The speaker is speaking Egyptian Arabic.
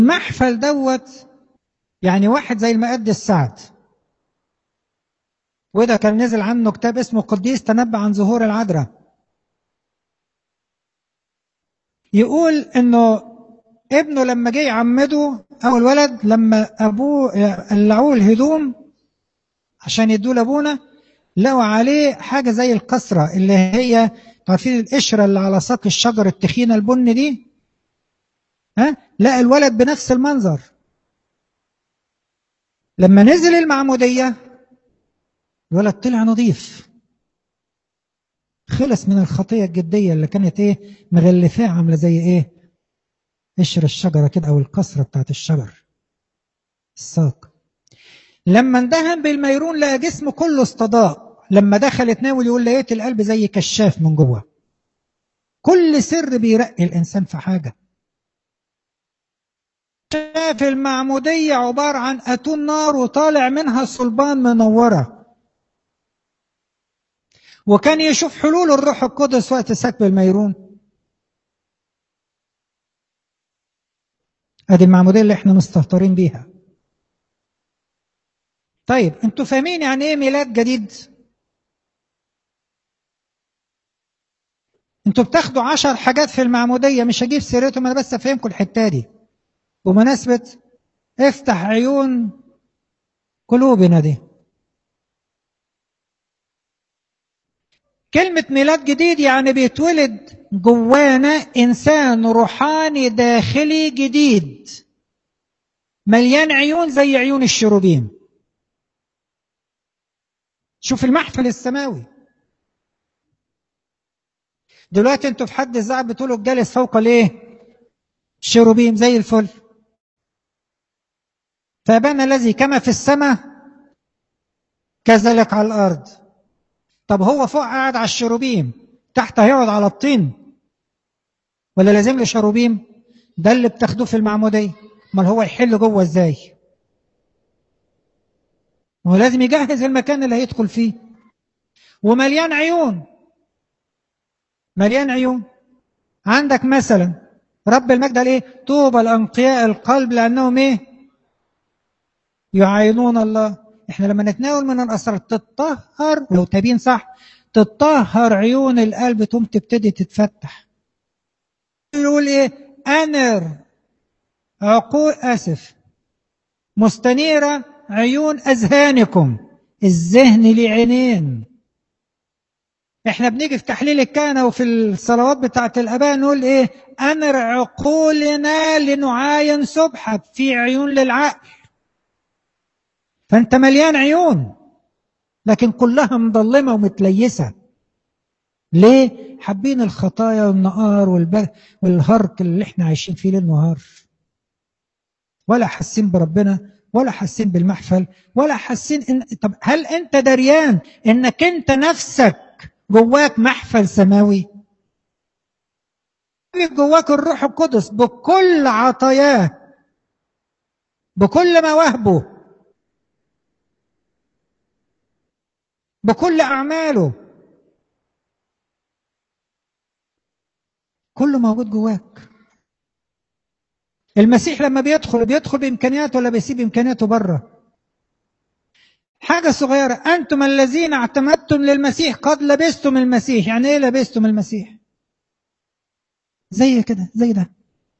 المحفل دوت يعني واحد زي المقد السعد وده كان نزل عنه كتاب اسمه قديس تنبأ عن ظهور العذراء يقول انه ابنه لما جه يعمده او الولد لما ابوه قلعوه الهدوم عشان يدوه لابونا لقوا عليه حاجه زي القصره اللي هي عارفين القشره اللي على ساق الشجر التخينه البن دي ها لقى الولد بنفس المنظر لما نزل المعموديه الولد طلع نظيف خلص من الخطيه الجديه اللي كانت ايه مغلفاه عامله زي ايه قشر الشجره كده او القصره بتاعت الشجر الساق لما اندهن بالميرون لقى جسمه كله استضاء لما دخل يتناول يقول لقيت القلب زي كشاف من جوه كل سر بيرقي الانسان في حاجه شاف المعموديه عباره عن اتون نار وطالع منها صلبان منوره وكان يشوف حلول الروح القدس وقت سكب الميرون ادي المعموديه اللي احنا مستهترين بيها طيب انتوا فاهمين يعني ايه ميلاد جديد انتوا بتاخدوا عشر حاجات في المعمودية مش هجيب سيرتهم انا بس افهمكم الحتة دي بمناسبة افتح عيون قلوبنا دي كلمة ميلاد جديد يعني بيتولد جوانا إنسان روحاني داخلي جديد مليان عيون زي عيون الشروبين شوف المحفل السماوي دلوقتي انتوا في حد الزعب بتقولوا الجالس فوق الايه الشروبيم زي الفل فابانا الذي كما في السماء كذلك على الارض طب هو فوق قاعد على الشروبيم تحت هيقعد على الطين ولا لازم له شروبيم ده اللي بتاخدوه في المعموديه امال هو يحل جوه ازاي هو لازم يجهز المكان اللي هيدخل فيه ومليان عيون مليان عيون عندك مثلا رب المجد قال ايه طوبى الانقياء القلب لانهم ايه يعاينون الله احنا لما نتناول من الاسرار تتطهر لو تبين صح تتطهر عيون القلب تقوم تبتدي تتفتح يقول ايه انر عقول اسف مستنيره عيون اذهانكم الذهن ليه عينين احنا بنيجي في تحليل الكهنة وفي الصلوات بتاعت الاباء نقول ايه انر عقولنا لنعاين سبحك في عيون للعقل فانت مليان عيون لكن كلها مظلمة ومتليسة ليه حابين الخطايا والنقار والهرك اللي احنا عايشين فيه ليل نهار ولا حاسين بربنا ولا حاسين بالمحفل ولا حاسين ان طب هل انت دريان انك انت نفسك جواك محفل سماوي جواك الروح القدس بكل عطاياه بكل مواهبه بكل اعماله كله موجود جواك المسيح لما بيدخل بيدخل بامكانياته ولا بيسيب امكانياته بره حاجة صغيرة أنتم الذين اعتمدتم للمسيح قد لبستم المسيح يعني إيه لبستم المسيح زي كده زي ده